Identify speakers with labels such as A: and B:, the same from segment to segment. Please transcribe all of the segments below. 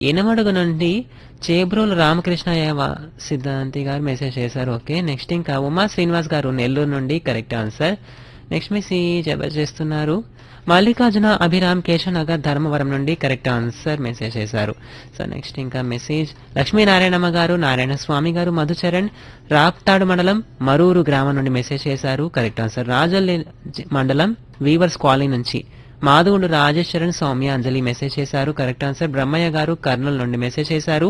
A: ఎనమడుగు నుండి చేబ్రోలు రామకృష్ణయ్య వా- సిద్ధాంతి గారు మెసేజ్ చేశారు ఓకే నెక్స్ట్ ఇంకా ఉమా శ్రీనివాస్ గారు నెల్లూరు నుండి కరెక్ట్ ఆన్సర్ నెక్స్ట్ మెసేజ్ ఎవరు చేస్తున్నారు మల్లికార్జున అభిరామ్ కేశవనగర్ ధర్మవరం నుండి కరెక్ట్ ఆన్సర్ మెసేజ్ చేశారు సో నెక్స్ట్ ఇంకా మెసేజ్ లక్ష్మీనారాయణమ్మ గారు నారాయణ స్వామి గారు మధుచరణ్ రాప్తాడు మండలం మరూరు గ్రామం నుండి మెసేజ్ చేశారు కరెక్ట్ ఆన్సర్ రాజల్లి జి- మండలం వీవర్స్ కాలనీ నుంచి మాధవుడు రాజేశ్వరన్ సౌమ్య అంజలి మెసేజ్ చేశారు కరెక్ట్ ఆన్సర్ బ్రహ్మయ్య గారు కర్నూలు నుండి మెసేజ్ చేశారు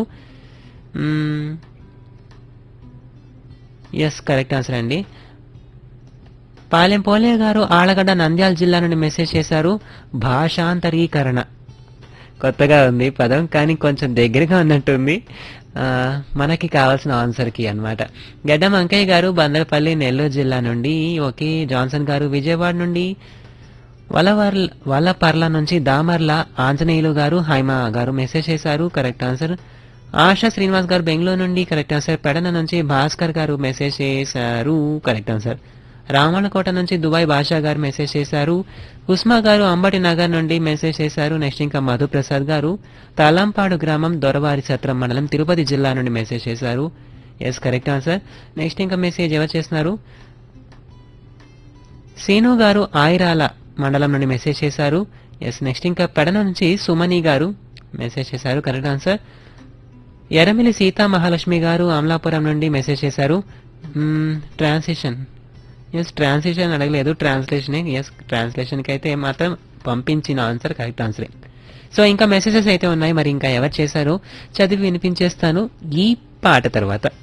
A: ఎస్ కరెక్ట్ ఆన్సర్ అండి పాలెం పోలే గారు ఆలగడ్డ నంద్యాల జిల్లా నుండి మెసేజ్ చేశారు భాషాంతరీకరణ కొత్తగా ఉంది పదం కానీ కొంచెం దగ్గరగా ఉన్నట్టుంది ఆ, మనకి కావాల్సిన ఆన్సర్కి అన్నమాట గడ్డం అంకయ్య గారు బందరపల్లి నెల్లూరు జిల్లా నుండి ఓకే జాన్సన్ గారు విజయవాడ నుండి వలవర్ల వల్లపర్ల నుంచి దామర్ల ఆంజనేయులు గారు హైమ గారు మెసేజ్ చేశారు కరెక్ట్ ఆన్సర్ ఆశా శ్రీనివాస్ గారు బెంగళూరు నుండి కరెక్ట్ ఆన్సర్ పెడన నుంచి భాస్కర్ గారు మెసేజ్ చేశారు కరెక్ట్ ఆన్సర్ రామలకోట నుంచి దుబాయ్ భాషా గారు మెసేజ్ చేశారు ఉస్మా గారు అంబటి నగర్ నుండి మెసేజ్ చేశారు నెక్స్ట్ ఇంకా మధుప్రసాద్ గారు తలంపాడు గ్రామం దొరవారి సత్రం మండలం తిరుపతి జిల్లా నుండి మెసేజ్ చేశారు ఎస్ కరెక్ట్ ఆన్సర్ నెక్స్ట్ ఇంకా మెసేజ్ ఎవరు చేస్తున్నారు సీను గారు ఆయిరాల మండలం నుండి మెసేజ్ చేశారు ఎస్ నెక్స్ట్ ఇంకా పెడన నుంచి సుమని గారు మెసేజ్ చేశారు కరెక్ట్ ఆన్సర్ ఎర్రమిలి సీతా మహాలక్ష్మి గారు అమలాపురం నుండి మెసేజ్ చేశారు ట్రాన్సిషన్ ఎస్ ట్రాన్సిషన్ అడగలేదు ట్రాన్స్లేషన్ ఎస్ ట్రాన్స్లేషన్కి అయితే మాత్రం పంపించిన ఆన్సర్ కరెక్ట్ ఆన్సరే సో ఇంకా మెసేజెస్ అయితే ఉన్నాయి మరి ఇంకా ఎవరు చేశారో చదివి వినిపించేస్తాను ఈ పాట తర్వాత